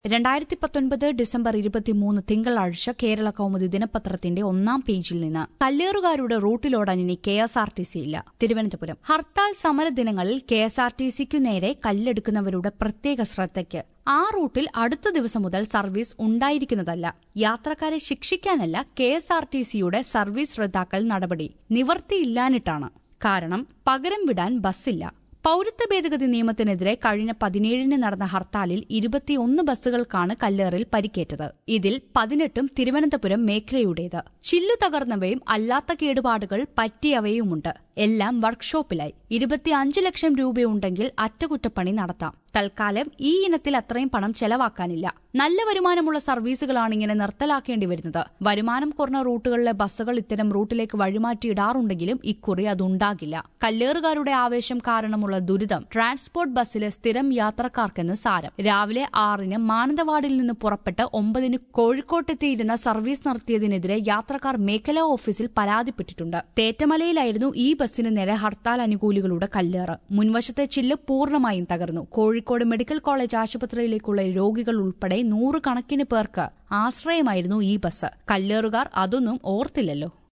രണ്ടായിരത്തി പത്തൊൻപത് ഡിസംബർ ഇരുപത്തിമൂന്ന് തിങ്കളാഴ്ച കേരള കൗമുദി ദിനപത്രത്തിന്റെ ഒന്നാം പേജിൽ നിന്ന് കല്ലേറുകാരുടെ റൂട്ടിലോടാൻ ഇനി K S R T C ഇല്ല തിരുവനന്തപുരം ഹർത്താൽ സമര ദിനങ്ങളിൽ കെ എസ് ആർ ടി സിക്കു നേരെ കല്ലെടുക്കുന്നവരുടെ പ്രത്യേക ശ്രദ്ധയ്ക്ക് ആ റൂട്ടിൽ അടുത്ത ദിവസം മുതൽ സർവീസ് ഉണ്ടായിരിക്കുന്നതല്ല യാത്രക്കാരെ ശിക്ഷിക്കാനല്ല കെ എസ് ആർ ടി സിയുടെ സർവീസ് റദ്ദാക്കൽ നടപടി നിവർത്തിയില്ലാനിട്ടാണ് കാരണം പകരം വിടാൻ ബസ്സില്ല പൌരത്വ ഭേദഗതി നിയമത്തിനെതിരെ കഴിഞ്ഞ പതിനേഴിന് നടന്ന ഹർത്താലിൽ ഇരുപത്തിയൊന്ന് ബസ്സുകൾക്കാണ് കല്ലേറിൽ പരിക്കേറ്റത് ഇതിൽ പതിനെട്ടും തിരുവനന്തപുരം മേഖലയുടേത് ചില്ലു തകർന്നവയും അല്ലാത്ത കേടുപാടുകൾ പറ്റിയവയുമുണ്ട് എല്ലാം വർക്ക്ഷോപ്പിലായി ഇരുപത്തിയഞ്ച് ലക്ഷം രൂപയുണ്ടെങ്കിൽ അറ്റകുറ്റപ്പണി നടത്താം തൽക്കാലം ഈ ഇനത്തിൽ അത്രയും പണം ചെലവാക്കാനില്ല നല്ല വരുമാനമുള്ള സർവീസുകളാണ് ഇങ്ങനെ നിർത്തലാക്കേണ്ടി വരുന്നത് വരുമാനം കുറഞ്ഞ റൂട്ടുകളിലെ ബസ്സുകൾ ഇത്തരം റൂട്ടിലേക്ക് വഴിമാറ്റിയിടാറുണ്ടെങ്കിലും ഇക്കുറി അതുണ്ടാകില്ല കല്ലേറുകാരുടെ ആവേശം കാരണമുള്ള ദുരിതം ട്രാൻസ്പോർട്ട് ബസ്സിലെ സ്ഥിരം യാത്രക്കാർക്കെന്ന് സാരം രാവിലെ ആറിന് മാനന്തവാടിൽ നിന്ന് പുറപ്പെട്ട് ഒമ്പതിന് കോഴിക്കോട്ടെത്തിയിരുന്ന സർവീസ് നടത്തിയതിനെതിരെ യാത്രക്കാർ മേഖലാ ഓഫീസിൽ പരാതിപ്പെട്ടിട്ടുണ്ട് തേറ്റമലയിലായിരുന്നു ഈ ബസ്സിന് നേരെ ഹർത്താൽ അനുകൂലികളുടെ കല്ലേറ് മുൻവശത്തെ ചില്ല് പൂർണ്ണമായും തകർന്നു കോഴിക്കോട് മെഡിക്കൽ കോളേജ് ആശുപത്രിയിലേക്കുള്ള രോഗികൾ ഉൾപ്പെടെ നൂറുകണക്കിന് പേർക്ക് ആശ്രയമായിരുന്നു ഈ ബസ് കല്ലേറുകാർ അതൊന്നും ഓർത്തില്ലല്ലോ